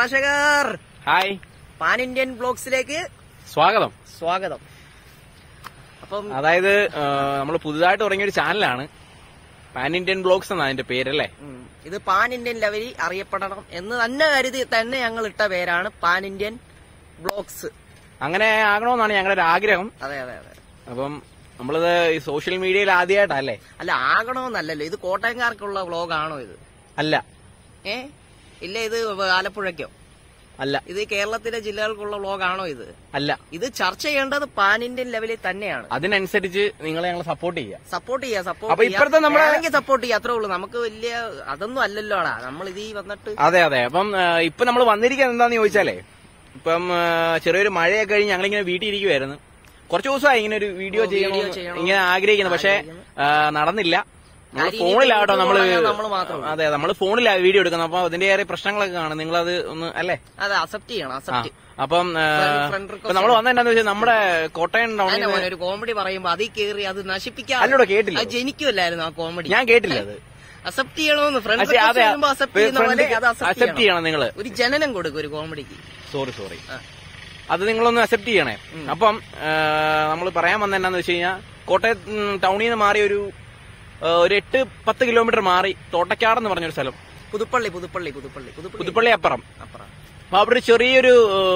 പ്രേക്ഷകർ hi pan Indian ബ്ലോഗ്സിലേക്ക് സ്വാഗതം സ്വാഗതം അപ്പം അതായത് നമ്മൾ പുതുതായിട്ട് തുടങ്ങിയ ഒരു ചാനലാണ് പാൻ ഇന്ത്യൻ ബ്ലോഗ്സ് എന്നാണ് അതിന്റെ പേരല്ലേ ഉം, ഇത് പാൻ ഇന്ത്യൻ ലെവലിൽ അറിയപ്പെടണം എന്ന് തന്നെ കരുതി തന്നെ ഞങ്ങൾ ഇട്ട പേരാണ് പാൻ ഇന്ത്യൻ ബ്ലോഗ്സ് അങ്ങനെ ആകണമെന്നാണ് ഞങ്ങളുടെ ഒരു ആഗ്രഹം അതെ അതെ അതെ അപ്പം നമ്മളിത് ഈ സോഷ്യൽ മീഡിയയിൽ ആദ്യമായിട്ടല്ലേ അല്ല ആകണമെന്നല്ലല്ലോ ഇത് കോട്ടയംകാർക്കുള്ള വ്ലോഗാണോ ഇത് അല്ല ഏ ഇല്ല ഇത് ആലപ്പുഴയ്ക്കോ അല്ല ഇത് കേരളത്തിലെ ജില്ലകൾക്കുള്ള വ്ലോഗാണോ ഇത് അല്ല ഇത് ചർച്ച ചെയ്യേണ്ടത് പാൻ ഇന്ത്യൻ ലെവലിൽ തന്നെയാണ് അതിനനുസരിച്ച് നിങ്ങളെ ഞങ്ങൾ സപ്പോർട്ട് ചെയ്യാം സപ്പോർട്ട് ചെയ്യാ അപ്പൊ സപ്പോർട്ട് ഇപ്പഴത്തെ നമ്മുടെ- സപ്പോർട്ട് ചെയ്യാ അത്രേ ഉള്ളൂ നമുക്ക് വലിയ അതൊന്നും അല്ലല്ലോടാ നമ്മൾ ഇത് ഈ വന്നിട്ട് അതെ അതെ അപ്പം ആ, ഇപ്പൊ നമ്മൾ വന്നിരിക്കുന്നത് എന്താന്ന് ചോദിച്ചാലേ ഇപ്പം ആ, ചെറിയൊരു മഴയൊക്കെ കഴിഞ്ഞ് ഞങ്ങളിങ്ങനെ വീട്ടിൽ ഇരിക്കുവായിരുന്നു കുറച്ച് ദിവസമായി ഇങ്ങനെ ഒരു വീഡിയോ ഓ, വീഡിയോ ചെയ്യണം ചെയ്യണം. ഇങ്ങനെ ആഗ്രഹിക്കുന്നു പക്ഷെ നടന്നില്ല ആ നമ്മൾ രീതിയിൽ ഫോണിലാട്ടോ നമ്മള് തുടങ്ങാൻ നമ്മള് മാത്രമേ ഉള്ളൂ. അതെ നമ്മൾ ഫോണിലാ വീഡിയോ എടുക്കുന്നത് അപ്പൊ അതിന്റെ ഏറെ പ്രശ്നങ്ങളൊക്കെ കാണും നിങ്ങളത് ഒന്ന് അല്ലേ അതെ അക്സെപ്റ്റ് ചെയ്യണം ആ അക്സെപ്റ്റ് അപ്പം ആ, Friend- friend request ഇപ്പൊ നമ്മൾ വന്നെന്താന്ന് വെച്ചാൽ നമ്മുടെ കോട്ടയം ടൗണിൽ അതിന്റെ മോനെ ഒരു കോമഡി പറയുമ്പോ അതിൽ കയറി അത് നശിപ്പിക്കാൻ അല്ലൂടെ കേട്ടില്ല അത് ജനിക്കുമല്ലായിരുന്നു ആ കോമഡി ഞാൻ കേട്ടില്ല അത് അക്സെപ്റ്റ് ചെയ്യണമെന്ന് ഫ്രണ്ട് പക്ഷേ അതെ അക്സെപ്റ്റ് ചെയ്യുന്ന പോലെ അത് അക്സെപ്റ്റ് അക്സെപ്റ്റ് ചെയ്യണം നിങ്ങള് ഒരു ജനനം കൊടുക്കും ഒരു കോമഡിക്ക് സോറി സോറി ആ. അത് നിങ്ങളൊന്ന് അക്സെപ്റ്റ് ചെയ്യണേ അപ്പം നമ്മൾ പറയാൻ വന്ന എന്നാന്ന് വെച്ച് കഴിഞ്ഞാൽ കോട്ടയം ഉം, ടൗണിൽ നിന്ന് മാറി ഒരു ആ, ഒരു എട്ട് പത്ത് കിലോമീറ്റർ മാറി തോട്ടക്കാട് എന്ന് പറഞ്ഞൊരു സ്ഥലം പുതുപ്പള്ളി പുതുപ്പള്ളി പുതുപ്പള്ളി പുതുപ്പള്ളി പുതുപ്പള്ളി അപ്പുറം അപ്പുറം അപ്പൊ അവിടെ ഒരു ചെറിയൊരു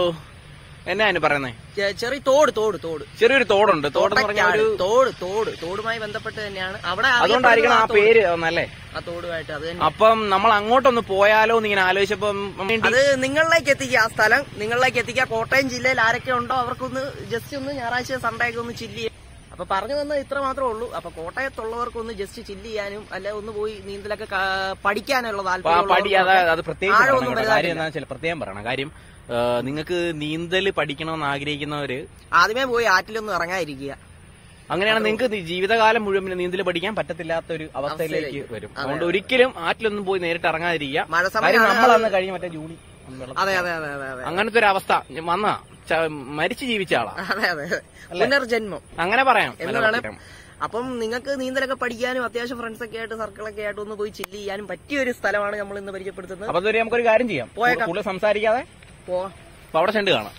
എന്നാ അതിന് പറയുന്നേ ചെ- ചെറിയ തോട് തോട് തോട് ചെറിയൊരു തോടുണ്ട് തോടെന്ന് പറഞ്ഞ തോട്ടക്കാട്. ഒരു തോട് തോട് തോടുമായി ബന്ധപ്പെട്ട് തന്നെയാണ് അവിടെ അതുകൊണ്ടായിരിക്കണം ആ അറിയപ്പെടുന്നത് പേര് ഒന്നല്ലേ തോട്. ആ തോടുമായിട്ട് അത് തന്നെ അപ്പം നമ്മൾ അങ്ങോട്ടൊന്ന് പോയാലോ എന്ന് ഇങ്ങനെ ആലോചിച്ചപ്പം വേണ്ടി അത് നിങ്ങളിലേക്ക് എത്തിക്കുക ആ സ്ഥലം നിങ്ങളിലേക്ക് എത്തിക്കുക കോട്ടയം ജില്ലയിൽ ആരൊക്കെ ഉണ്ടോ അവർക്കൊന്ന് ജസ്റ്റ് ഒന്ന് ഞായറാഴ്ച സൺഡേ ഒക്കെ ഒന്ന് ചില്ല് ചെയ്യാം അപ്പൊ പറഞ്ഞു വന്നത് ഇത്ര മാത്രമേ ഉള്ളൂ അപ്പൊ കോട്ടയത്തുള്ളവർക്കൊന്ന് ജസ്റ്റ് ചില്ല് ചെയ്യാനും അല്ലെ ഒന്ന് പോയി നീന്തലൊക്കെ ക- പഠിക്കാനുള്ള ആ പടി അത് താല്പര്യം അത് പ്രത്യേകിച്ച് ആഴമൊന്നും പറയണം കേട്ടോ. വലുതായിട്ടില്ല. കാര്യം എന്താ വെച്ചാൽ പ്രത്യേകം പറയണം കാര്യം നിങ്ങൾക്ക് നീന്തൽ പഠിക്കണമെന്ന് ആഗ്രഹിക്കുന്നവര് ആദ്യമേ പോയി ആറ്റിലൊന്നും ഇറങ്ങാതിരിക്കുക അങ്ങനെയാണ് നിങ്ങൾക്ക് ജീവിതകാലം മുഴുവൻ പിന്നെ നീന്തൽ പഠിക്കാൻ പറ്റത്തില്ലാത്ത ഒരു അവസ്ഥയിലേക്ക് അവസ്ഥയിലേക്ക്. വരും അതെ, അതുകൊണ്ട് ഒരിക്കലും ആറ്റിലൊന്നും പോയി നേരിട്ട് ഇറങ്ങാതിരിക്കുക മഴ കാര്യം സമയമാണ് നമ്മൾ അത് അന്ന് കഴിഞ്ഞ മറ്റേ ജൂണി വെള്ളം- അതെ അതെ അതെ അതെ അതെ അങ്ങനത്തെ ഒരു അവസ്ഥ വന്ന മരിച്ചു ജീവിച്ച ആളാ അതെ അതെ പുനർജന്മം അങ്ങനെ പറയാം എന്ന് മലയാളത്തിൽ. വേണം അപ്പം നിങ്ങൾക്ക് നീന്തലൊക്കെ പഠിക്കാനും അത്യാവശ്യം ഫ്രണ്ട്സ് ഒക്കെ ആയിട്ട് സർക്കിളൊക്കെ ആയിട്ട് ഒന്ന് പോയി ചില്ല് ചെയ്യാനും പറ്റിയ ഒരു സ്ഥലമാണ് നമ്മൾ ഇന്ന് പരിചയപ്പെടുത്തുന്നത് അപ്പൊ അതുവരെ നമുക്കൊരു കാര്യം ചെയ്യാം പോയേക്കാം. കൂടുതൽ സംസാരിക്കാതെ പോവാം അപ്പൊ അവിടെ ചെണ്ട് കാണാം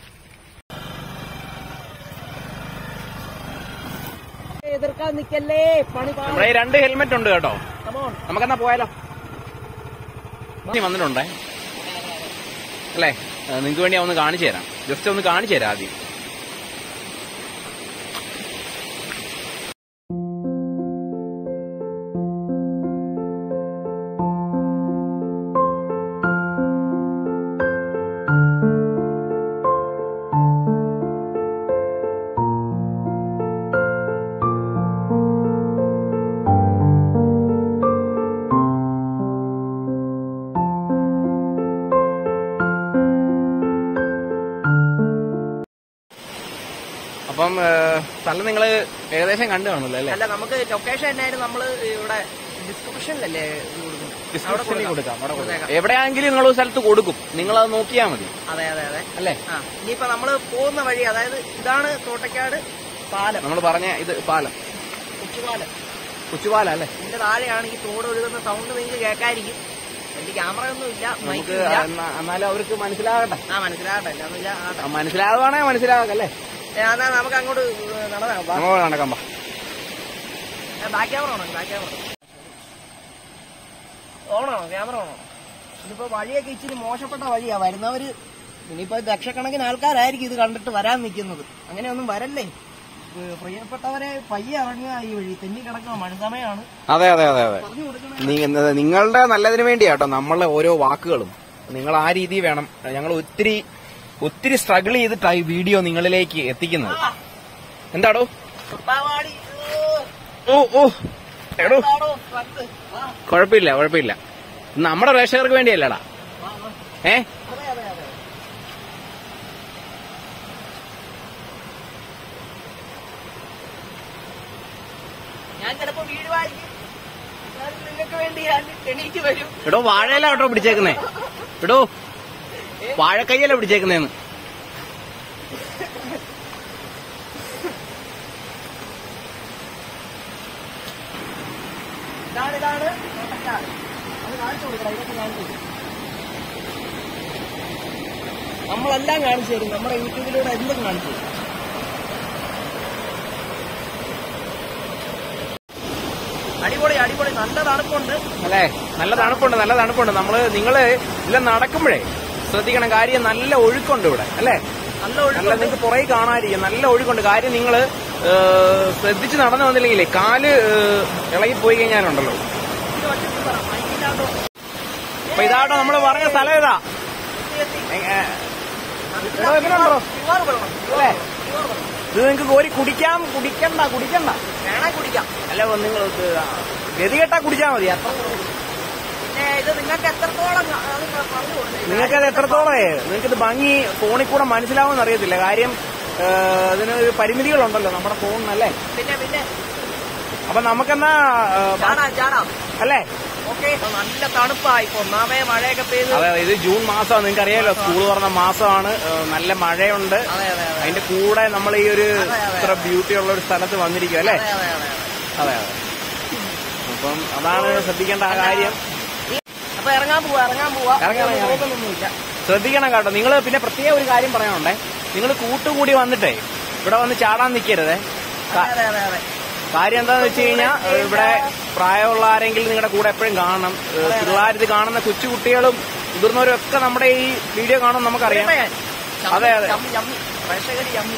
എതിർക്കാൻ നിക്കല്ലേ പണി പാ- നമ്മുടെ ഈ രണ്ട് ഹെൽമെറ്റ് ഉണ്ട് കേട്ടോ Come on. നമുക്കെന്നാ പോയാലോ നീ വന്നിട്ടുണ്ടേ അല്ലേ നിങ്ങൾക്ക് വേണ്ടി ഞാൻ ഒന്ന് കാണിച്ചു തരാം ജസ്റ്റ് ഒന്ന് കാണിച്ചു തരാം ആദ്യം അപ്പം ഏഹ്, സ്ഥലം നിങ്ങൾ ഏകദേശം കണ്ടു കാണുമല്ലോ അല്ലേ അല്ല നമുക്ക് ലൊക്കേഷൻ എന്നായിരുന്നു നമ്മള് ഇവിടെ ഡിസ്ക്രിപ്ഷനിലല്ലേ ഇത് കൊടുക്കുന്നത്? അവിടെ ഡിസ്ക്രിപ്ഷനിൽ കൊടുക്കാം അവിടെ കൊടുക്കാം കൊടുത്തേക്കാം. എവിടെയാണെങ്കിലും നിങ്ങൾ ഒരു സ്ഥലത്ത് കൊടുക്കും നിങ്ങൾ അത് നോക്കിയാൽ മതി അതെ അതെ അതെ അല്ലേ ആ ഇനിയിപ്പോ നമ്മള് പോകുന്ന വഴി അതായത് ഇതാണ് തോട്ടക്കാട് പാലം നമ്മൾ പറഞ്ഞ ഇത് പാലം കൊച്ചുപാലം കൊച്ചുപാലം അല്ലേ ഇതിന്റെ താഴെയാണ് ഈ തോട് ഒഴുകുന്ന സൗണ്ട് നിങ്ങൾക്ക് കേൾക്കായിരിക്കും എന്റെ ക്യാമറ ഒന്നും ഇല്ല നമുക്ക് മൈക്ക് ഇല്ല എന്നാ- എന്നാലും അവർക്ക് മനസ്സിലാകട്ടെ ആ മനസ്സിലാകട്ടെ ഇല്ലാന്നില്ല ആട്ടെ ആ, മനസ്സിലാകുവാണേ മനസ്സിലാകല്ലേ ഏ, എന്നാ നമുക്ക് അങ്ങോട്ട് നടന്നാ നമ്മൾ നടക്കാം വാ. ബാക്ക് ക്യാമറ ആണോ ബാക്ക് ക്യാമറ ഓണോ ക്യാമറ ഓണോ ഇതിപ്പോ വഴിയൊക്കെ ഇച്ചിരി മോശപ്പെട്ട വഴിയാ വരുന്നവര് ഇനിയിപ്പോ ലക്ഷക്കണക്കിന് ആൾക്കാരായിരിക്കും ഇത് കണ്ടിട്ട് വരാൻ നിൽക്കുന്നത് അങ്ങനെയൊന്നും വരല്ലേ ഇത് പ്രിയപ്പെട്ടവരെ പയ്യെ ഇറങ്ങുക ഈ വഴി തെന്നി കിടക്കുക മഴ സമയമാണ് അതെ അതെ അതെ അതെ പറഞ്ഞു കൊടുക്കണം നി- നിങ്ങളുടെ നല്ലതിന് വേണ്ടിയാട്ടോ നമ്മളെ ഓരോ വാക്കുകളും നിങ്ങൾ ആ രീതി വേണം ഞങ്ങൾ ഒത്തിരി ഒത്തിരി സ്ട്രഗിൾ ചെയ്തിട്ടാ ഈ വീഡിയോ നിങ്ങളിലേക്ക് എത്തിക്കുന്നത് എന്താടോ കുട്ടാവാടി, ഓ ഓ എടോ കുട്ടാടോ, ട്രക്ക്. വാ, കുഴപ്പമില്ല കുഴപ്പമില്ല നമ്മുടെ പ്രേക്ഷകർക്ക് വേണ്ടിയല്ലടാ വാ, വാ. ഏ അതെ അതെ അതെ ഞാൻ ചിലപ്പോ വീടുമായിരിക്കും എന്നാലും നിങ്ങൾക്ക് വേണ്ടി ഞാൻ എണീറ്റ് വരും എടോ വാഴയില കേട്ടോ പിടിച്ചേക്കുന്നേ എടോ വാഴക്കയ്യല്ല പിടിച്ചേക്കുന്നേന്ന് ഇതാണ് ഇതാണ് തോട്ടക്കാട്. അത് കാണിച്ചു കൊടുക്കണം ഇതൊക്കെ കാണിച്ചു കൊടുക്കണം നമ്മളെല്ലാം കാണിച്ചു തരും നമ്മുടെ യൂട്യൂബിലൂടെ എന്തും കാണിച്ചു തരും അടിപൊളി അടിപൊളി നല്ല തണുപ്പുണ്ട് അല്ലേ നല്ല തണുപ്പുണ്ട് നല്ല തണുപ്പുണ്ട് നമ്മള് നിങ്ങള് ഇതിലെ നടക്കുമ്പോഴേ ശ്രദ്ധിക്കണം കാര്യം നല്ല ഒഴുക്കുണ്ട് ഇവിടെ അല്ലേ നല്ല നല്ല ഒഴുക്കുണ്ട് നിങ്ങൾക്ക് പുറകെ കാണാതിരിക്കും നല്ല ഒഴുക്കുണ്ട് കാര്യം നിങ്ങൾ ശ്രദ്ധിച്ച് നടന്നു വന്നില്ലെങ്കിലേ കാല് ഏഹ്, ഇളകിപ്പോയി കഴിഞ്ഞാലുണ്ടല്ലോ ഇത് ഒറ്റയ്ക്ക് പറ, മൈക്കിനകത്ത് അപ്പൊ ഇതാട്ടോ നമ്മൾ പറഞ്ഞ സ്ഥലം ഇതാ എത്തി, എത്തി. എ- ഏ, എടോ, എങ്ങനെയുണ്ടോ? പ്യുവർ വെള്ളം, പ്യുവർ അല്ലേ? വെള്ളം, പ്യുവർ വെള്ളം. ഇത് നിങ്ങൾക്ക് കോരി കുടിക്കാം കുടിക്കണ്ട കുടിക്കണ്ട വേണേ കുടിക്കാം അല്ല നിങ്ങൾ ഗതികെട്ടാ കുടിച്ചാ മതി അത്ര പിന്നെ ഇത് നിങ്ങൾക്ക് എത്രത്തോളം ക- അത് പറഞ്ഞു കൊടുത്തേ. നിങ്ങൾക്ക് അത് എത്രത്തോളമേ നിങ്ങൾക്ക് ഇത് ഭംഗി ഫോണിൽ കൂടെ മനസ്സിലാവുമെന്ന് അറിയത്തില്ല കാര്യം ഏഹ്, അതിന് ഒരു പരിമിതികളുണ്ടല്ലോ നമ്മുടെ ഫോണിനല്ലേ പിന്നെ പിന്നെ അപ്പൊ നമുക്കെന്നാ ഏഹ്, ചാടാം ചാടാം അല്ലേ ഓക്കെ നല്ല തണുപ്പായി ഇപ്പൊ ഒന്നാമേ മഴയൊക്കെ പെയ്ത് അതെ ഇത് ജൂൺ മാസമാണ് നിങ്ങൾക്ക് അറിയാലോ സ്കൂൾ തുറന്ന മാസമാണ് ഏഹ്, നല്ല മഴയുണ്ട് അതെ അതെ അതെ അതിന്റെ കൂടെ നമ്മൾ ഈ ഒരു അതെ, അതെ. ഇത്ര ബ്യൂട്ടി ഉള്ള ഒരു സ്ഥലത്ത് വന്നിരിക്കും അല്ലേ അതെ അതെ അതെ അതെ അതെ അപ്പം അതാണ് ശ്രദ്ധിക്കേണ്ട ആ കാര്യം അപ്പൊ ഇറങ്ങാൻ പോവാ ഇറങ്ങാൻ പോവാ ഇറങ്ങാം, ഇറങ്ങാം. നോക്കുന്നൊന്നുമില്ല ശ്രദ്ധിക്കണം കേട്ടോ നിങ്ങൾ പിന്നെ പ്രത്യേക ഒരു കാര്യം പറയാനുണ്ടേ നിങ്ങൾ കൂട്ടുകൂടി വന്നിട്ടേ ഇവിടെ വന്ന് ചാടാൻ നിൽക്കരുതേ അതെ അതെ അതെ അതെ കാര്യം എന്താന്ന് വെച്ച് കഴിഞ്ഞാൽ ഇവിടെ പ്രായമുള്ള ആരെങ്കിലും നിങ്ങളുടെ കൂടെ എപ്പോഴും കാണണം ഏഹ് പിള്ളേരിത് കാണുന്ന കൊച്ചു കുട്ടികളും മുതിർന്നവരും ഒക്കെ നമ്മുടെ ഈ വീഡിയോ കാണും നമുക്കറിയാം അതെ, അതെ. ചമ്മി ചമ്മി പ്രേക്ഷകര് ചമ്മി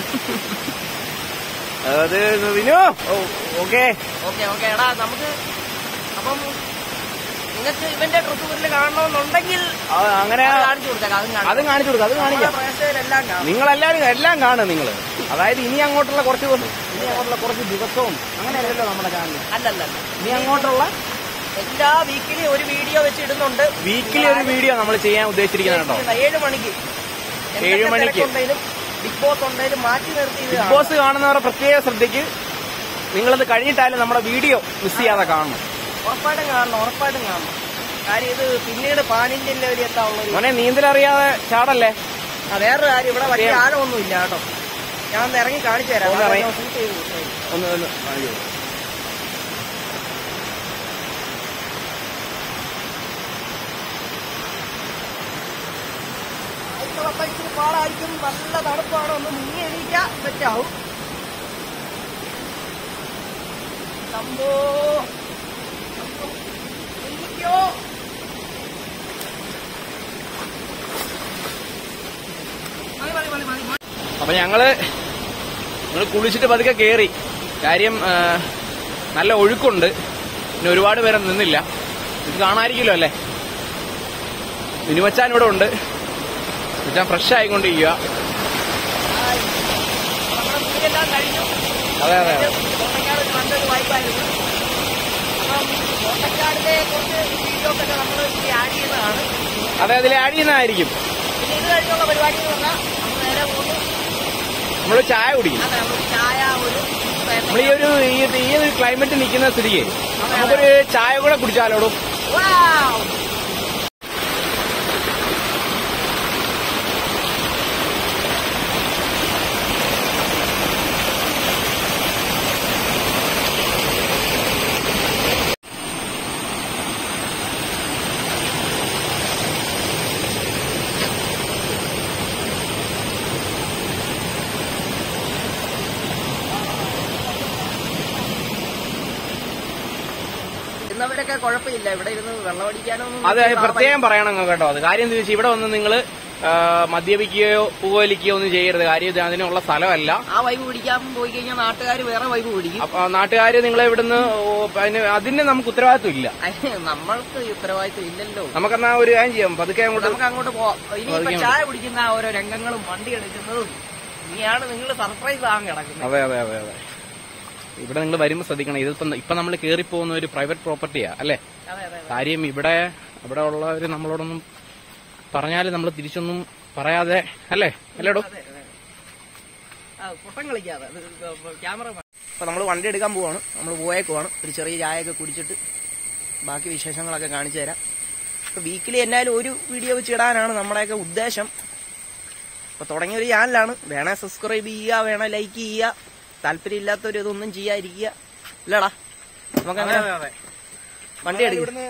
അത് വിനു ഓക്കെ ഓക്കെ ഓക്കെ എടാ നമുക്ക് അപ്പം നിങ്ങൾക്ക് ഇവന്റെ ഡ്രസ് വീട്ടിൽ കാണണമെന്നുണ്ടെങ്കിൽ അങ്ങനെ അത് കാണിച്ചു കൊടുത്തേക്കാം അതും കാണിച്ചു അതും കാണിച്ചു കൊടുക്കാം അത് കാണിക്കാം നമ്മുടെ പ്രേക്ഷകരെല്ലാം കാണും നിങ്ങളെല്ലാരും എല്ലാം കാണും നിങ്ങൾ അതായത് ഇനി അങ്ങോട്ടുള്ള കുറച്ച് ദിവസം ഇനി അങ്ങോട്ടുള്ള കുറച്ച് ദിവസവും അങ്ങനെയല്ലല്ലോ നമ്മുടെ ചാനൽ അല്ലല്ല ഇനി അങ്ങോട്ടുള്ള എല്ലാ വീക്കിലും ഒരു വീഡിയോ വെച്ച് ഇടുന്നുണ്ട് വീക്കിലി ഒരു വീഡിയോ നമ്മൾ ചെയ്യാൻ ഉദ്ദേശിച്ചിരിക്കുന്നത് കേട്ടോ ഏഴ് മണിക്ക് ഏഴ് മണിക്ക്. ഉണ്ടെങ്കിലും ബിഗ് ബോസ് ഉണ്ടെങ്കിലും മാറ്റി നിർത്തി ഇത് ബിഗ് കാണാം. ബോസ് കാണുന്നവരുടെ പ്രത്യേക ശ്രദ്ധയ്ക്ക് നിങ്ങളത് കഴിഞ്ഞിട്ടാലും നമ്മുടെ വീഡിയോ മിസ് ചെയ്യാതെ കാണണം ഉറപ്പായിട്ടും കാണണം ഉറപ്പായിട്ടും കാണണം കാര്യം ഇത് പിന്നീട് പാനിന്റെ ലെവലിൽ എത്താനുള്ള ഒരു മോനെ നീന്തലറിയാതെ ചാടല്ലേ ആ, വേറൊരു കാര്യം ഇവിടെ വലിയ ആഴമൊന്നും ഇല്ല കേട്ടോ ഞാൻ ഒന്ന് ഇറങ്ങി കാണിച്ചു തരാം ഒന്ന് ഇറങ്ങി. അതൊന്ന് shoot ചെയ്ത് കൊടുത്തേ. ഒന്ന് ഒന്ന് കാണിക്കൂ. ആഴ്ചകളൊക്കെ ഇച്ചിരി പാടായിരിക്കും നല്ല തണുപ്പാണ് ഒന്ന് മുങ്ങി എണീക്കാം സെറ്റാവും ശംഭോ. ശംഭോ. എണീക്കോ. മതി, മതി, മതി, മതി, മതി. അപ്പൊ ഞങ്ങള് ഞങ്ങള് കുളിച്ചിട്ട് പതുക്കെ കേറി കാര്യം ആ, നല്ല ഒഴുക്കുണ്ട് പിന്നെ ഒരുപാട് പേരെ നിന്നില്ല ഇത് കാണാതിരിക്കുമല്ലോ അല്ലേ മിനിമച്ചാൻ ഇവിടെ ഉണ്ട് മച്ചാൻ ഫ്രഷ് ആയിക്കൊണ്ടിരിക്കുക ആയി. നമ്മുടെ കുളിയെല്ലാം കഴിഞ്ഞു അതെ അതെ അതെ കോട്ടക്കാട് ഒരു നല്ലൊരു വായ്പായിരുന്നു അപ്പം കോട്ടക്കാടിലെ കുറച്ച് വീഡിയോസ് ഒക്കെ നമ്മൾ ആഡ് ചെയ്യുന്നതാണ് അതെ അതിൽ ആഡ് ചെയ്യുന്നതായിരിക്കും പിന്നെ ഇത് കഴിഞ്ഞുള്ള പരിപാടി എന്ന് പറഞ്ഞാൽ നമ്മൾ നേരെ പോകുന്നു നമ്മൾ ചായ കുടിക്കും അതെ നമ്മൾ ചായ ഒരു നമ്മൾ ഈ ഒരു ഈ ഈ ഒരു ക്ലൈമറ്റ് നിൽക്കുന്ന സ്ഥിതിക്ക് നമുക്കൊരു ചായ കൂടെ കുടിച്ചാലോടും Wow! ഇരുന്നവരൊക്കെ കുഴപ്പമില്ല ഇവിടെ ഇരുന്ന് വെള്ളമടിക്കാനൊന്നും അത് പ്രത്യേകം പറയണം അങ്ങ് കേട്ടോ അത് കാര്യം എന്താ വെച്ചാൽ ഇവിടെ വന്ന് നിങ്ങൾ മദ്യപിക്കുകയോ പുകവലിക്കുകയോ ഒന്നും ചെയ്യരുത് കാര്യം ഇത് അതിനുള്ള സ്ഥലമല്ല ആ വൈബ് പിടിക്കാൻ പോയി കഴിഞ്ഞാൽ നാട്ടുകാർ വേറെ വൈബ് പിടിക്കും അപ്പൊ നാട്ടുകാർ നിങ്ങളെ ഇവിടുന്ന് ഓ, അതിന് അതിന് നമുക്ക് ഉത്തരവാദിത്വം ഇല്ല അതിന് നമ്മൾക്ക് ഈ ഉത്തരവാദിത്വം ഇല്ലല്ലോ നമുക്കെന്നാ ഒരു കാര്യം ചെയ്യാം പതുക്കെ അങ്ങോട്ട് നമുക്ക് അങ്ങോട്ട് പോവാം ഇനിയിപ്പോ പതുക്കെ ചായ കുടിക്കുന്ന ആ ഓരോ രംഗങ്ങളും വണ്ടി എടുക്കുന്നതും ഇനിയാണ് നിങ്ങൾ സർപ്രൈസ് ആകാൻ കിടക്കുന്നത് അതെ അതെ അതെ അതെ ഇവിടെ നിങ്ങൾ വരുമ്പോൾ ശ്രദ്ധിക്കണം ഇതിപ്പോ ഇപ്പൊ നമ്മൾ കയറി പോകുന്ന ഒരു പ്രൈവറ്റ് പ്രോപ്പർട്ടിയാ അല്ലേ അതെ അതെ കാര്യം ഇവിടെ ഇവിടെ ഉള്ളവര് നമ്മളോടൊന്നും പറഞ്ഞാൽ നമ്മൾ തിരിച്ചൊന്നും പറയാതെ അല്ലേ അല്ലേടോ അതെ അതെ ആ പൊട്ടം കളിക്കാതെ ക്യാമറ അപ്പൊ നമ്മൾ വണ്ടി എടുക്കാൻ പോവാണ് നമ്മൾ പോയേക്കുവാണ് ഒരു ചെറിയ ചായയൊക്കെ കുടിച്ചിട്ട് ബാക്കി വിശേഷങ്ങളൊക്കെ കാണിച്ചു തരാം ഇപ്പൊ വീക്കിലി എന്നാലും ഒരു വീഡിയോ വെച്ച് ഇടാനാണ് നമ്മുടെയൊക്കെ ഉദ്ദേശം ഇപ്പൊ തുടങ്ങിയ ഒരു ചാനലാണ് വേണേ സബ്സ്ക്രൈബ് ചെയ്യുക വേണേ ലൈക്ക് ചെയ്യുക താല്പര്യം ഇല്ലാത്തവർ ഇതൊന്നും ചെയ്യാതിരിക്കുക ഇല്ലടാ നമുക്ക് അങ്ങനെ വണ്ടി എടുക്കും ഇവിടുന്ന്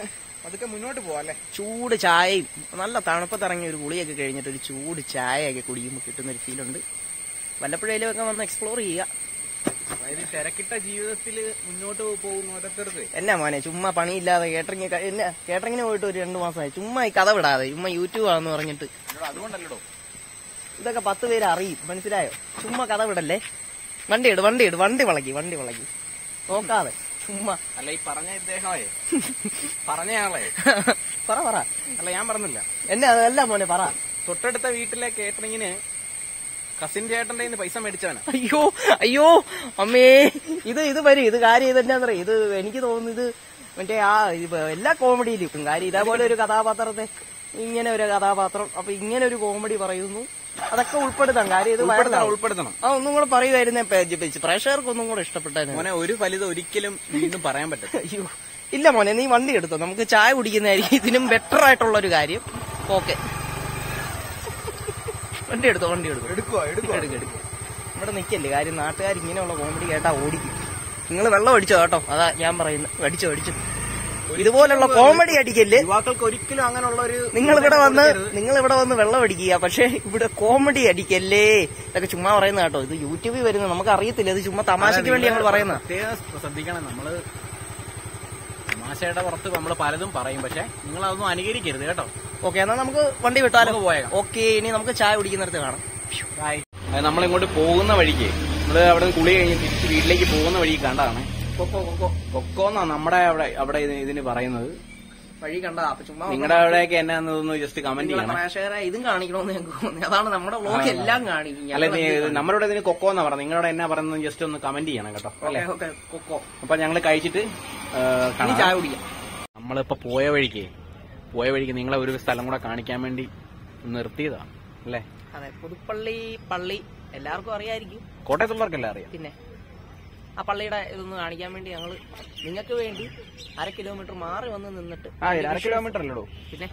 അതൊക്കെ മുന്നോട്ട് പോവാ അല്ലേ ചൂട് ചായയും നല്ല തണുപ്പത്തിറങ്ങിയ ഒരു കുളിയൊക്കെ കഴിഞ്ഞിട്ട് ഒരു ചൂട് ചായയൊക്കെ കുടിക്കുമ്പോൾ കിട്ടുന്ന ഒരു ഫീലുണ്ട് വല്ലപ്പോഴേലും ഒക്കെ വന്ന് എക്സ്പ്ലോർ ചെയ്യുക അതായത് തിരക്കിട്ട ജീവിതത്തിൽ മുന്നോട്ട് പോകുന്ന ഓരോരുത്തർക്ക് എന്നാ മോനെ ചുമ്മാ പണിയില്ലാതെ കേട്ടറിങ് എന്നാ കേട്ടറിങ്ങിന് പോയിട്ട് ഒരു രണ്ടു മാസമായി ചുമ്മാ ഈ കഥ വിടാതെ ചുമ്മാ യൂട്യൂബ് ആണെന്ന് പറഞ്ഞിട്ട് അതുകൊണ്ടല്ലോ ഇതൊക്കെ പത്ത് പേര് അറിയും മനസ്സിലായോ ചുമ്മാ കഥ വിടല്ലേ വണ്ടി ഇട് വണ്ടി ഇട് വണ്ടി വളക്കി വണ്ടി വളക്കി നോക്കാതെ ചുമ്മാ അല്ല ഈ പറഞ്ഞ ഇദ്ദേഹമേ പറഞ്ഞയാളെ പറ പറ അല്ല ഞാൻ പറഞ്ഞില്ല എന്നെ അതല്ല മോനെ പറ തൊട്ടടുത്ത വീട്ടിലെ കേറ്ററിങ്ങിന് കസിൻ ചേട്ടന്റെ കയ്യിന്ന് പൈസ മേടിച്ചവനാ അയ്യോ അയ്യോ അമ്മേ ഇത് ഇത് വരും ഇത് കാര്യം ഇത് എന്നാ ഇത് എനിക്ക് തോന്നുന്നു ഇത് മറ്റേ ആ ഇത് എല്ലാ കോമഡിയിലും ഇപ്പം കാര്യം ഇതേപോലെ ഒരു കഥാപാത്രത്തെ ഇങ്ങനെ ഒരു കഥാപാത്രം അപ്പൊ ഇങ്ങനെ ഒരു കോമഡി പറയുന്നു അതൊക്കെ ഉൾപ്പെടുത്താം കാര്യം ഇത് ഉൾപ്പെടുത്തണം വൈറലാവും. ഉൾപ്പെടുത്തണം ആ ഒന്നും കൂടെ പറയുമായിരുന്നേ പ്രേക്ഷകർക്ക് ഒന്നും കൂടെ ഇഷ്ടപ്പെട്ടേനെ മോനെ ഒരു ഫലിതം ഒരിക്കലും വീണ്ടും പറയാൻ പറ്റത്തില്ല അയ്യോ ഇല്ല മോനെ നീ വണ്ടി എടുത്തോ നമുക്ക് ചായ കുടിക്കുന്നതായിരിക്കും ഇതിനും ബെറ്റർ ആയിട്ടുള്ള ഒരു കാര്യം ഓക്കെ വണ്ടി എടുത്തോ വണ്ടി എടുത്തോ എടുക്കുവോ എടുക്കുവോ എടുക്ക് എടുക്ക് ഇവിടെ നിക്കല്ലേ കാര്യം നാട്ടുകാർ ഇങ്ങനെയുള്ള കോമഡി കേട്ടാ ഓടിക്കും നിങ്ങൾ വെള്ളം അടിച്ചോ കേട്ടോ അതാ ഞാൻ പറയുന്നത് അടിച്ചോ അടിച്ചു ഇതുപോലുള്ള കോമഡി അടിക്കല്ലേ യുവാക്കൾക്ക് ഒരിക്കലും അങ്ങനെയുള്ള ഒരു നിങ്ങൾ ഇവിടെ വന്ന് നിങ്ങൾ ഇവിടെ വന്ന് വെള്ളം അടിക്കുക പക്ഷെ ഇവിടെ കോമഡി അടിക്കല്ലേ ഇതൊക്കെ ചുമ്മാ പറയുന്ന കേട്ടോ ഇത് യൂട്യൂബിൽ വരുന്നത് നമുക്ക് അറിയത്തില്ല ഇത് ചുമ്മാ തമാശയ്ക്ക് വേണ്ടി ഞങ്ങൾ പറയുന്ന പ്രത്യേകം ശ്രദ്ധിക്കണം നമ്മള് തമാശയുടെ പുറത്ത് നമ്മൾ പലതും പറയും പക്ഷെ നിങ്ങൾ അതൊന്നും അനുകരിക്കരുത് കേട്ടോ ഓക്കെ എന്നാ നമുക്ക് വണ്ടി വിട്ടാലോ നമുക്ക് പോയേക്കാം. ഓക്കെ ഇനി നമുക്ക് ചായ കുടിക്കുന്നിടത്ത് കാണാം അത് നമ്മളിങ്ങോട്ട് പോകുന്ന വഴിക്ക് നമ്മള് അവിടെ കുളി കഴിഞ്ഞ് തിരിച്ച് വീട്ടിലേക്ക് പോകുന്ന വഴി കണ്ടതാണ് കൊക്കോ കൊക്കോ കൊക്കോന്നാ നമ്മുടെ അവിടെ അവിടെ ഇത് ഇതിന് പറയുന്നത് വഴി കണ്ട അപ്പൊ ചുമ്മാ നിങ്ങളുടെ അവിടെയൊക്കെ എന്നാന്ന് ജസ്റ്റ് കമന്റ് നിങ്ങളെ ചെയ്യണം പ്രേക്ഷകരെ ഇതും കാണിക്കണമെന്ന് ഞങ്ങൾക്ക് തോന്നി അതാണ് നമ്മുടെ വ്ളോഗ് എല്ലാം കാണിക്കും അല്ല നീ- നമ്മുടെ ഇതിന് കൊക്കോ എന്നാ പറയുന്നത് നിങ്ങളുടെ എന്നാ പറയുന്നത് ജസ്റ്റ് ഒന്ന് കമന്റ് ചെയ്യണം കേട്ടോ അല്ലേ ഓക്കെ കൊക്കോ അപ്പൊ ഞങ്ങള് കഴിച്ചിട്ട് ആ, ഇനി കാണാം. ചായ കുടിക്കാം നമ്മളിപ്പോ പോയ വഴിക്ക് പോയ വഴിക്ക് നിങ്ങളെ ഒരു സ്ഥലം കൂടെ കാണിക്കാൻ വേണ്ടി നിർത്തിയതാ അല്ലേ അതെ പുതുപ്പള്ളി പള്ളി എല്ലാവർക്കും അറിയായിരിക്കും കോട്ടയത്തുള്ളവർക്കെല്ലാം അറിയാം പിന്നെ ആ പള്ളിയുടെ ഇതൊന്ന് കാണിക്കാൻ വേണ്ടി ഞങ്ങള് നിങ്ങൾക്ക് വേണ്ടി അര കിലോമീറ്റർ മാറി വന്ന് നിന്നിട്ട് ആ അര കിലോമീറ്റർ അല്ലടോ പിന്നെ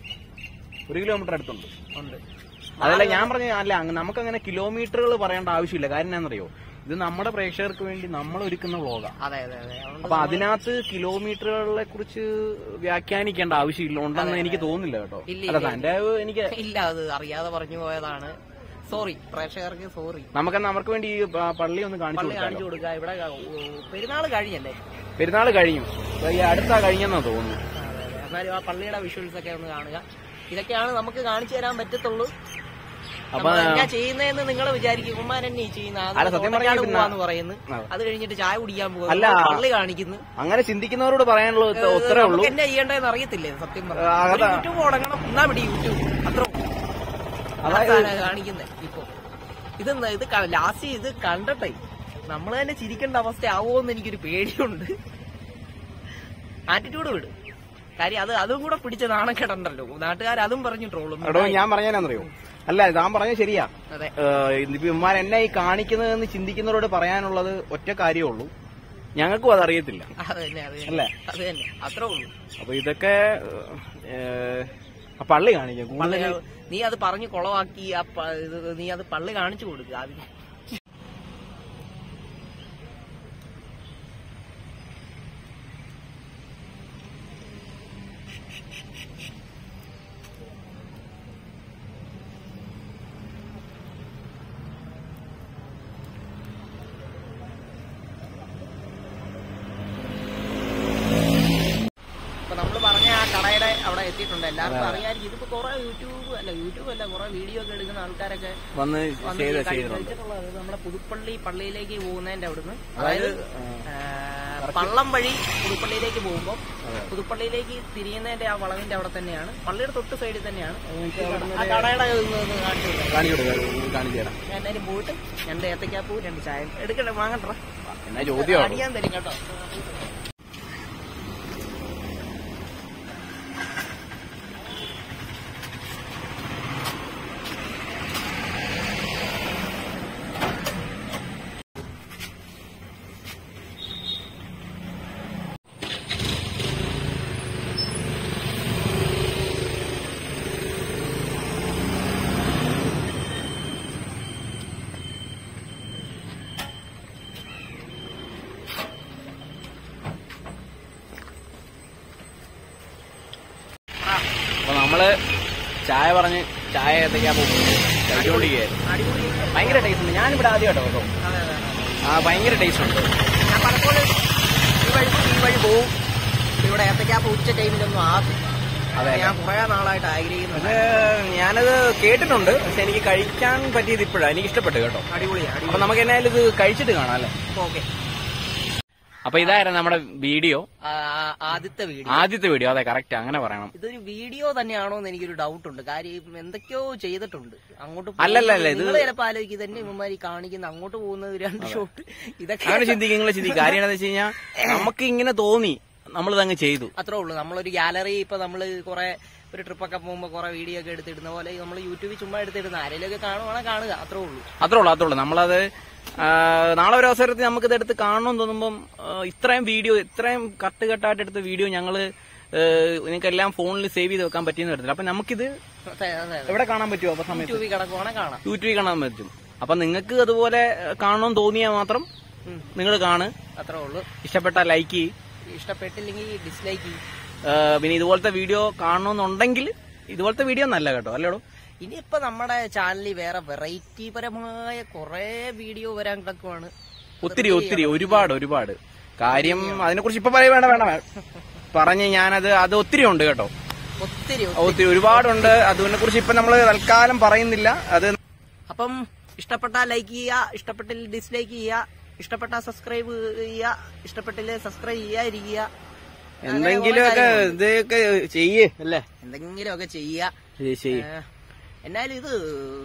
ഒരു കിലോമീറ്റർ അടുത്തുണ്ട് ഉണ്ട് അതല്ല ഞാൻ പറഞ്ഞ അല്ല അങ്ങ് നമുക്കങ്ങനെ കിലോമീറ്ററുകൾ പറയേണ്ട ആവശ്യമില്ല കാര്യം എന്നാന്നറിയോ ഇത് നമ്മുടെ പ്രേക്ഷകർക്ക് വേണ്ടി നമ്മൾ ഒരുക്കുന്ന വ്ളോഗാ അതെ അതെ അതെ അതുകൊണ്ട് അപ്പൊ അതിനകത്ത് കിലോമീറ്ററുകളെ കുറിച്ച് വ്യാഖ്യാനിക്കേണ്ട ആവശ്യമില്ല ഉണ്ടെന്ന് എനിക്ക് തോന്നുന്നില്ല കേട്ടോ ഇല്ല, അല്ല ഇല്ല, തന്റെ എനിക്ക് ഇല്ല അത് അറിയാതെ പറഞ്ഞു പോയതാണ് സോറി പ്രേക്ഷകർക്ക് സോറി നമുക്കെന്നാ അവർക്ക് വേണ്ടി ഈ പ- പള്ളി ഒന്ന് കാണിച്ചു പള്ളി കൊടുക്കാം കാണിച്ചു കൊടുക്കുക ഇവിടെ പെരുന്നാൾ കഴിഞ്ഞല്ലേ പെരുന്നാൾ കഴിഞ്ഞു ഇപ്പൊ ഈ അടുത്താ കഴിഞ്ഞെന്നാ തോന്നുന്നു അതെ, അതെ. എന്നാലും ആ പള്ളിയുടെ വിഷ്വൽസ് ഒക്കെ ഒന്ന് കാണുക ഇതൊക്കെയാണ് നമുക്ക് കാണിച്ചു തരാൻ പറ്റത്തുള്ളൂ അപ്പൊ ഞാൻ ചെയ്യുന്നതെന്ന് നിങ്ങൾ വിചാരിക്കും ഉമ്മാരെന്നെ ഈ ചെയ്യുന്ന അല്ല, ആദ്യം സത്യം തോട്ടക്കാട് പറഞ്ഞാ പോവാന്ന് പറയുന്നു ആ. അത് കഴിഞ്ഞിട്ട് ചായ കുടിക്കാൻ അല്ല. പോകുന്നു പള്ളി കാണിക്കുന്നു അങ്ങനെ ചിന്തിക്കുന്നവരോട് പറയാനുള്ള ഉത്ത- ഉത്തരേ ഉള്ളൂ നമുക്ക് എന്നാ ചെയ്യേണ്ടതെന്ന് അറിയത്തില്ലേ സത്യം ആ, പറഞ്ഞു അതാ. യൂട്യൂബ് തുടങ്ങണം എന്നാ പിടി യൂട്യൂബ് അത്ര അതായത് കാണിക്കുന്നത് ഇപ്പൊ ഇത് ഇത് ലാസ്റ്റ് ഇത് കണ്ടട്ടെ നമ്മൾ തന്നെ ചിരിക്കേണ്ട അവസ്ഥ ആവുമോന്ന് എനിക്കൊരു പേടിയുണ്ട് ആറ്റിറ്റ്യൂഡ് വിട് കാര്യം അത് അതും കൂടെ പിടിച്ച നാണക്കേടണ്ടല്ലോ നാട്ടുകാർ അതും പറഞ്ഞു ട്രോളും എടോ ഞാൻ പറഞ്ഞാന്നറിയോ അല്ല താൻ പറഞ്ഞത് ശരിയാ അതെ ഇപ്പൊ ഇമ്മാർ എന്നെ ഈ കാണിക്കുന്നതെന്ന് ചിന്തിക്കുന്നവരോട് പറയാനുള്ളത് ഒറ്റ കാര്യമേ ഉള്ളൂ ഞങ്ങൾക്കും അതറിയത്തില്ല അത് തന്നെ അത് തന്നെ അല്ലേ അത് തന്നെ അത്രേ ഉള്ളൂ അപ്പൊ ഇതൊക്കെ ഏഹ്, ആ പള്ളി കാണിക്കാം പള്ളി കൂടുതൽ നീ അത് പറഞ്ഞു കുളവാക്കി ആ പ- ഇത് നീ അത് പള്ളി കാണിച്ചു കൊടുക്കുക ആദ്യം ഇപ്പൊ നമ്മൾ പറഞ്ഞ ആ കടയുടെ അവിടെ എത്തിയിട്ടുണ്ട് എല്ലാവർക്കും അറിയാമായിരിക്കും ഇതിപ്പോ കുറെ യൂട്യൂബ് അല്ല യൂട്യൂബ് അല്ല കുറെ വീഡിയോ ഒക്കെ എടുക്കുന്ന ആൾക്കാരൊക്കെ വന്ന് വന്ന് ചെയ്ത് ഈ കഴി- ചെയ്തിട്ടുണ്ട് കഴിച്ചിട്ടുള്ളത് നമ്മുടെ പുതുപ്പള്ളി പള്ളിയിലേക്ക് പോകുന്നതിന്റെ അവിടുന്ന് അതായത് അതായത് ആ, പള്ളം വഴി പുതുപ്പള്ളിയിലേക്ക് പോകുമ്പോൾ പുതുപ്പള്ളിയിലേക്ക് തിരിയുന്നതിന്റെ ആ വളവിന്റെ അവിടെ തന്നെയാണ് പള്ളിയുടെ തൊട്ട് സൈഡിൽ തന്നെയാണ് ആ കടയുടെ ഒന്ന് ഒന്ന് കാണിച്ചു കൊടുക്കാം. കാണിച്ചു കൊടുക്കാം കാണിച്ചു തരാം ഞാൻ എന്തായാലും പോയിട്ട് രണ്ട് ഏത്തക്കാപ്പൂ രണ്ട് ചായ എടുക്കട്ടെ വാങ്ങട്ടെ എന്നാ ചോദ്യമാണ് അടിയാൻ തരും കേട്ടോ നമ്മള് ചായ പറഞ്ഞ് ചായ ഏത്തക്കാ പോകും കഴിച്ചുകൊണ്ടിരിക്കുകയായിരുന്നു അടിപൊളി ഭയങ്കര ടേസ്റ്റ് ഉണ്ട് ഞാനിവിടെ ആദ്യമായിട്ടോ കേട്ടോ അതെ അതെ അതെ. ആ ഭയങ്കര ടേസ്റ്റ് ഉണ്ട് ഞാൻ പലപ്പോഴും ഈ വഴി ഈ വഴി പോവും ഇവിടെ ഏത്തക്കാപ്പ് ഉച്ച ടൈമിലൊന്നും ആകും അതെ, ഞാൻ കുറെ നാളായിട്ട് ആഗ്രഹിക്കുന്നുണ്ട് അത് ഞാനത് കേട്ടിട്ടുണ്ട് പക്ഷെ എനിക്ക് കഴിക്കാൻ പറ്റിയത് ഇപ്പോഴാണ് എനിക്ക് ഇഷ്ടപ്പെട്ടു കേട്ടോ അടിപൊളിയാണ് അപ്പൊ അടിപൊളി നമുക്ക് എന്നാലും ഇത് കഴിച്ചിട്ട് കാണാം അല്ലേ ഓക്കെ അപ്പൊ ഇതായിരുന്നു നമ്മുടെ വീഡിയോ ആദ്യത്തെ വീഡിയോ ആദ്യത്തെ വീഡിയോ അതെ കറക്റ്റ് അങ്ങനെ പറയണം ഇതൊരു വീഡിയോ തന്നെയാണോ എന്ന് എനിക്കൊരു ഡൗട്ട് ഉണ്ട് കാര്യം എന്തൊക്കെയോ ചെയ്തിട്ടുണ്ട് അങ്ങോട്ട് അല്ലല്ല, അല്ല, ഇത് നിങ്ങൾ ചിലപ്പോൾ ആലോചിക്കും തന്നെ ഇവന്മാരി കാണിക്കുന്ന അങ്ങോട്ട് പോകുന്നത് രണ്ട് ഷോട്ട് ഇതൊക്കെ അങ്ങനെ ചിന്തിക്കും നിങ്ങൾ ചിന്തിക്കും കാര്യം എന്താണെന്ന് വെച്ച് കഴിഞ്ഞാൽ നമുക്ക് ഇങ്ങനെ തോന്നി നമ്മളിത് അങ്ങ് ചെയ്തു അത്രേ ഉള്ളൂ നമ്മളൊരു ഗാലറി ഇപ്പൊ നമ്മള് കുറെ ഒരു ട്രിപ്പൊക്കെ പോകുമ്പോൾ കുറെ വീഡിയോ ഒക്കെ എടുത്തിടുന്ന പോലെ നമ്മൾ യൂട്യൂബിൽ ചുമ്മാ എടുത്തിടുന്ന ആരെങ്കിലും ഒക്കെ കാണുവാണെങ്കിൽ കാണുക അത്രേ ഉള്ളൂ അത്രേ ഉള്ളൂ അത്രേ ഉള്ളൂ നമ്മളത് ആ, നാളെ ഒരു അവസരത്തിൽ നമുക്കിത് എടുത്ത് കാണണമെന്ന് തോന്നുമ്പം ആ, ഇത്രയും വീഡിയോ ഇത്രയും കട്ട് കട്ടായിട്ട് എടുത്ത വീഡിയോ ഞങ്ങള് നിങ്ങൾക്ക് എല്ലാം ഫോണിൽ സേവ് ചെയ്ത് വെക്കാൻ പറ്റിയെന്ന് വരത്തില്ല അപ്പൊ നമുക്കിത് അതെ അതെ അതെ എവിടെ കാണാൻ പറ്റുമോ അപ്പൊ സമയത്ത് യൂട്യൂബിൽ കിടക്കുവാണെങ്കിൽ കാണാം യൂട്യൂബിൽ കാണാൻ പറ്റും അപ്പൊ നിങ്ങൾക്ക് അതുപോലെ കാണണമെന്ന് തോന്നിയാൽ മാത്രം ഉം. നിങ്ങൾ കാണ് അത്രേ ഉള്ളൂ ഇഷ്ടപ്പെട്ട ലൈക്ക് ചെയ്യ് ഇഷ്ടപ്പെട്ടില്ലെങ്കിൽ ഡിസ്ലൈക്ക് ചെയ്യും ആ, പിന്നെ ഇതുപോലത്തെ വീഡിയോ കാണണമെന്നുണ്ടെങ്കിൽ ഇതുപോലത്തെ വീഡിയോ നല്ല കേട്ടോ അല്ലേടോ ഇനിയിപ്പോ നമ്മുടെ ചാനലിൽ വേറെ വെറൈറ്റി പരമായ കുറെ വീഡിയോ വരാൻ കിടക്കുവാണ് ഒത്തിരി ഒത്തിരി ഒരുപാട് ഒരുപാട് കാര്യം അതിനെക്കുറിച്ച് ഇപ്പൊ പറയ വേണ്ട വേണ്ട പറഞ്ഞ് ഞാനത് അത് ഒത്തിരി ഉണ്ട് കേട്ടോ ഒത്തിരി ഒത്തിരി ഒരുപാടുണ്ട് അതിനെ കുറിച്ച് ഇപ്പൊ നമ്മൾ തൽക്കാലം പറയുന്നില്ല അത് അപ്പം ഇഷ്ടപ്പെട്ടാൽ ലൈക്ക് ചെയ്യുക ഇഷ്ടപ്പെട്ടിൽ ഡിസ്ലൈക്ക് ചെയ്യുക ഇഷ്ടപ്പെട്ടാൽ സബ്സ്ക്രൈബ് ചെയ്യുക ഇഷ്ടപ്പെട്ടിൽ സബ്സ്ക്രൈബ് ചെയ്യാതിരിക്കുക അങ്ങനെ എന്തെങ്കിലുമൊക്കെ കുറെ കാര്യങ്ങളുണ്ട്. ഇതൊക്കെ ചെയ്യേ അല്ലേ എന്തെങ്കിലുമൊക്കെ ചെയ്യുക ചെയ്യ്, ചെയ്യ്. ഏഹ്, എന്നാലും ഇത്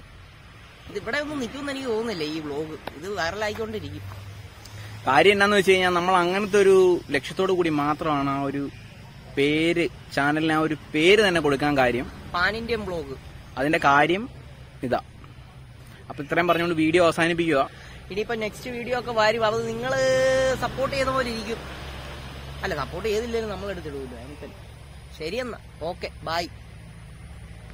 ഇത് ഇവിടെ ഒന്നും നിൽക്കുമെന്ന് എനിക്ക് തോന്നുന്നില്ല ഈ വ്ലോഗ് ഇത് വൈറലായിക്കൊണ്ടിരിക്കും കാര്യം എന്നാന്ന് വെച്ച് കഴിഞ്ഞാൽ നമ്മൾ അങ്ങനത്തെ ഒരു ലക്ഷ്യത്തോടു കൂടി മാത്രമാണ് ആ ഒരു പേര് ചാനലിന് ആ ഒരു പേര് തന്നെ കൊടുക്കാൻ കാര്യം പാൻ ഇന്ത്യൻ വ്ലോഗ് അതിന്റെ കാര്യം ഇതാ അപ്പൊ ഇത്രയും പറഞ്ഞുകൊണ്ട് വീഡിയോ അവസാനിപ്പിക്കുക ഇനിയിപ്പോ നെക്സ്റ്റ് വീഡിയോ ഒക്കെ വാരി അത് നിങ്ങൾ സപ്പോർട്ട് ചെയ്ത പോലെ ഇരിക്കും അല്ല സപ്പോർട്ട് ചെയ്തില്ലെങ്കിലും നമ്മൾ എടുത്തിടൂല്ലോ അതിനിപ്പം ശരിയെന്നാ ഓക്കെ ബൈ